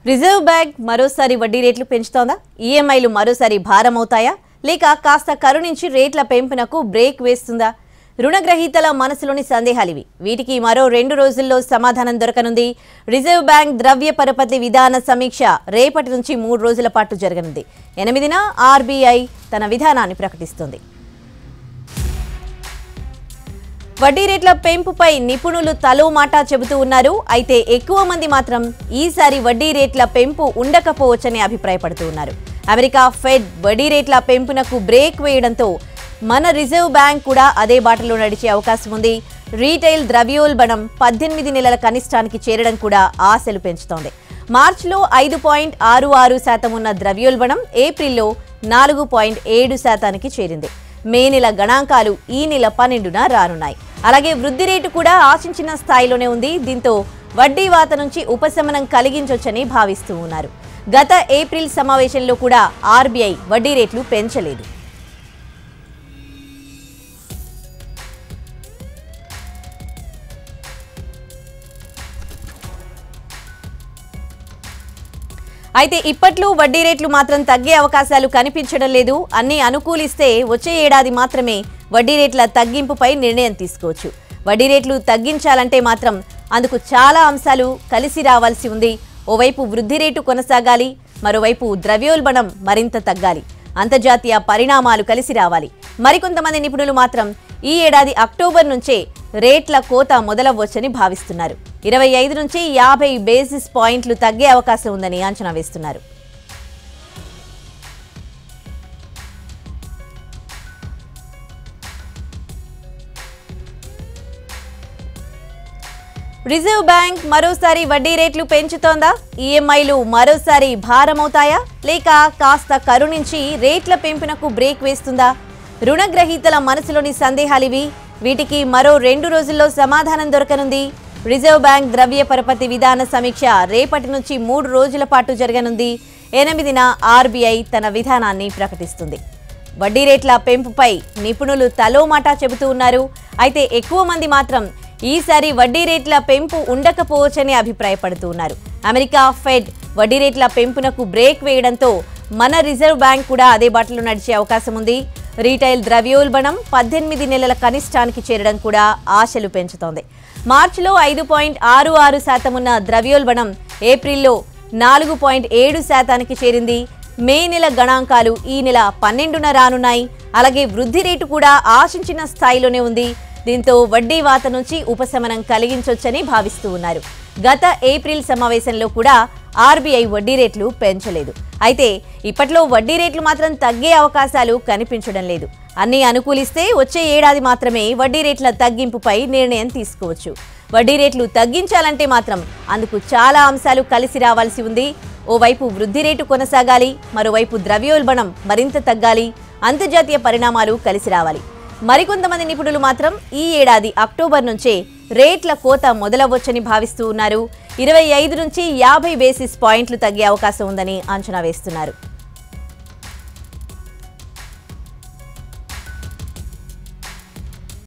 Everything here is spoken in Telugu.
రిజర్వ్ బ్యాంక్ మరోసారి వడ్డీ రేట్లు పెంచుతోందా ఈఎంఐలు మరోసారి భారం అవుతాయా లేక కాస్త కరుణించి రేట్ల పెంపునకు బ్రేక్ వేస్తుందా రుణగ్రహీతల మనసులోని సందేహాలివి వీటికి మరో రెండు రోజుల్లో సమాధానం దొరకనుంది రిజర్వ్ బ్యాంక్ ద్రవ్య పరపతి విధాన సమీక్ష రేపటి నుంచి మూడు రోజుల పాటు జరగనుంది ఎనిమిదిన ఆర్బీఐ తన విధానాన్ని ప్రకటిస్తుంది వడ్డీ రేట్ల పెంపుపై నిపుణులు తలో మాట చెబుతూ ఉన్నారు అయితే ఎక్కువ మంది మాత్రం ఈసారి వడ్డీ రేట్ల పెంపు ఉండకపోవచ్చని అభిప్రాయపడుతూ ఉన్నారు అమెరికా ఫెడ్ వడ్డీ రేట్ల పెంపునకు బ్రేక్ వేయడంతో మన రిజర్వ్ బ్యాంక్ కూడా అదే బాటలో నడిచే అవకాశం ఉంది రీటైల్ ద్రవ్యోల్బణం పద్దెనిమిది నెలల కనిష్టానికి చేరడం కూడా ఆశలు పెంచుతోంది మార్చిలో ఐదు పాయింట్ ఆరు ఆరు శాతం ఉన్న ద్రవ్యోల్బణం ఏప్రిల్లో నాలుగు పాయింట్ ఏడు శాతానికి చేరింది మే నెల గణాంకాలు ఈ నెల పన్నెండున రానున్నాయి అలాగే వృద్ధి రేటు కూడా ఆశించిన స్థాయిలోనే ఉంది దీంతో వడ్డీ వాత నుంచి ఉపశమనం కలిగించొచ్చని భావిస్తూ ఉన్నారు గత ఏప్రిల్ సమావేశంలో కూడా ఆర్బీఐ వడ్డీ రేట్లు పెంచలేదు అయితే ఇప్పట్లో వడ్డీ రేట్లు మాత్రం తగ్గే అవకాశాలు కనిపించడం లేదు అన్ని అనుకూలిస్తే వచ్చే ఏడాది మాత్రమే వడ్డీ రేట్ల తగ్గింపుపై నిర్ణయం తీసుకోవచ్చు వడ్డీ రేట్లు తగ్గించాలంటే మాత్రం అందుకు చాలా అంశాలు కలిసి రావాల్సి ఉంది ఓవైపు వృద్ధి రేటు కొనసాగాలి మరోవైపు ద్రవ్యోల్బణం మరింత తగ్గాలి అంతర్జాతీయ పరిణామాలు కలిసి రావాలి మరికొంతమంది నిపుణులు మాత్రం ఈ ఏడాది అక్టోబర్ నుంచే రేట్ల కోత మొదలవ్వచ్చని భావిస్తున్నారు ఇరవై ఐదు నుంచి యాభై బేసిస్ పాయింట్లు తగ్గే అవకాశం ఉందని అంచనా వేస్తున్నారు రిజర్వ్ బ్యాంక్ మరోసారి వడ్డీ రేట్లు పెంచుతోందా ఈఎంఐలు మరోసారి భారమవుతాయా లేక కాస్త కరుణించి రేట్ల పెంపునకు బ్రేక్ వేస్తుందా రుణగ్రహీతల మనసులోని సందేహాలివి వీటికి మరో రెండు రోజుల్లో సమాధానం దొరకనుంది రిజర్వ్ బ్యాంక్ ద్రవ్య పరపతి విధాన సమీక్ష రేపటి నుంచి మూడు రోజుల పాటు జరగనుంది ఎనిమిదిన ఆర్బీఐ తన విధానాన్ని ప్రకటిస్తుంది వడ్డీ రేట్ల పెంపుపై నిపుణులు తలో మాటా చెబుతూ ఉన్నారు అయితే ఎక్కువ మంది మాత్రం ఈసారి వడ్డీ రేట్ల పెంపు ఉండకపోవచ్చని అభిప్రాయపడుతూ ఉన్నారు అమెరికా ఫెడ్ వడ్డీ రేట్ల పెంపునకు బ్రేక్ వేయడంతో మన రిజర్వ్ బ్యాంక్ కూడా అదే బాటలో నడిచే అవకాశం ఉంది రీటైల్ ద్రవ్యోల్బణం పద్దెనిమిది నెలల కనిష్టానికి చేరడం కూడా ఆశలు పెంచుతోంది మార్చిలో ఐదు పాయింట్ ఆరు ఆరు శాతం ఉన్న ద్రవ్యోల్బణం ఏప్రిల్లో నాలుగు పాయింట్ ఏడు శాతానికి చేరింది మే నెల గణాంకాలు ఈ నెల పన్నెండున రానున్నాయి అలాగే వృద్ధి రేటు కూడా ఆశించిన స్థాయిలోనే ఉంది దీంతో వడ్డీ వాత నుంచి ఉపశమనం కలిగించొచ్చని భావిస్తూ ఉన్నారు గత ఏప్రిల్ సమావేశంలో కూడా ఆర్బీఐ వడ్డీ రేట్లు పెంచలేదు అయితే ఇప్పట్లో వడ్డీ రేట్లు మాత్రం తగ్గే అవకాశాలు కనిపించడం లేదు అన్నీ అనుకూలిస్తే వచ్చే ఏడాది మాత్రమే వడ్డీ రేట్ల తగ్గింపుపై నిర్ణయం తీసుకోవచ్చు వడ్డీ రేట్లు తగ్గించాలంటే మాత్రం అందుకు చాలా అంశాలు కలిసి రావాల్సి ఉంది ఓవైపు వృద్ధి రేటు కొనసాగాలి మరోవైపు ద్రవ్యోల్బణం మరింత తగ్గాలి అంతర్జాతీయ పరిణామాలు కలిసి రావాలి మరికొంతమంది నిపుణులు మాత్రం ఈ ఏడాది అక్టోబర్ నుంచే రేట్ల కోత మొదలవ్వచ్చని భావిస్తూ ఉన్నారు ఇరవై ఐదు నుంచి యాభై బేసిస్ పాయింట్లు తగ్గే అవకాశం ఉందని అంచనా వేస్తున్నారు